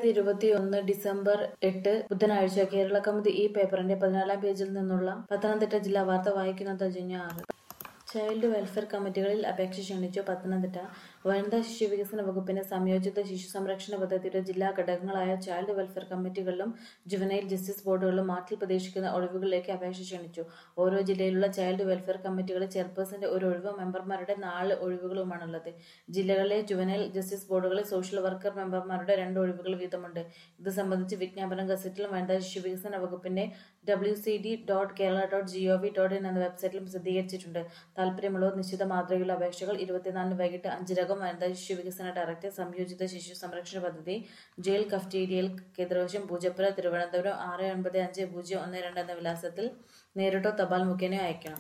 രണ്ടായിരത്തി ഇരുപത്തിയൊന്ന് ഡിസംബർ എട്ട് ബുധനാഴ്ച കേരള കൗമുദി ഈ പേപ്പറിന്റെ പതിനാലാം പേജിൽ നിന്നുള്ള പത്തനംതിട്ട ജില്ലാ വാർത്ത വായിക്കുന്നത് ജഞ്ഞ ആറ് ചൈൽഡ് വെൽഫെയർ കമ്മിറ്റികളിൽ അപേക്ഷ ക്ഷണിച്ചു പത്തനംതിട്ട വനിതാ ശിശു വികസന വകുപ്പിന്റെ സംയോജിത ശിശു സംരക്ഷണ പദ്ധതിയുടെ ജില്ലാ ഘടകങ്ങളായ ചൈൽഡ് വെൽഫെയർ കമ്മിറ്റികളിലും ജുവനൈൽ ജസ്റ്റിസ് ബോർഡുകളിലും മാറ്റിൽ പ്രതീക്ഷിക്കുന്ന ഒഴിവുകളിലേക്ക് അപേക്ഷ ക്ഷണിച്ചു ഓരോ ജില്ലയിലുള്ള ചൈൽഡ് വെൽഫെയർ കമ്മിറ്റികളിൽ ചെയർപേഴ്സന്റെ ഒരു ഒഴിവ് മെമ്പർമാരുടെ നാല് ഒഴിവുകളുമാണുള്ളത് ജില്ലകളിലെ ജുവനൈൽ ജസ്റ്റിസ് ബോർഡുകളിൽ സോഷ്യൽ വർക്കർ മെമ്പർമാരുടെ രണ്ട് ഒഴിവുകൾ വീതമുണ്ട് ഇത് സംബന്ധിച്ച് വിജ്ഞാപനം ഗസറ്റിലും വനിതാ ശിശു വികസന വകുപ്പിന്റെ W C D dot Kerala dot G O V dot in എന്ന വെബ്സൈറ്റിലും പ്രസിദ്ധീകരിച്ചിട്ടുണ്ട് താല്പര്യമുള്ളവർ നിശ്ചിത മാതൃകയുള്ള അപേക്ഷകൾ ഇരുപത്തിനാലിന് വൈകിട്ട് അഞ്ചിനകം വനിതാ ശിശു വികസന ഡയറക്ടർ സംയോജിത ശിശു സംരക്ഷണ പദ്ധതി ജയിൽ കഫ്റ്റീരിയൽ എതിർവശം പൂജപ്പുര തിരുവനന്തപുരം ആറ് ഒൻപത് അഞ്ച് പൂജ്യം ഒന്ന് രണ്ട് എന്ന വിലാസത്തിൽ നേരിട്ടോ തപാൽ മുഖേനയോ അയക്കണം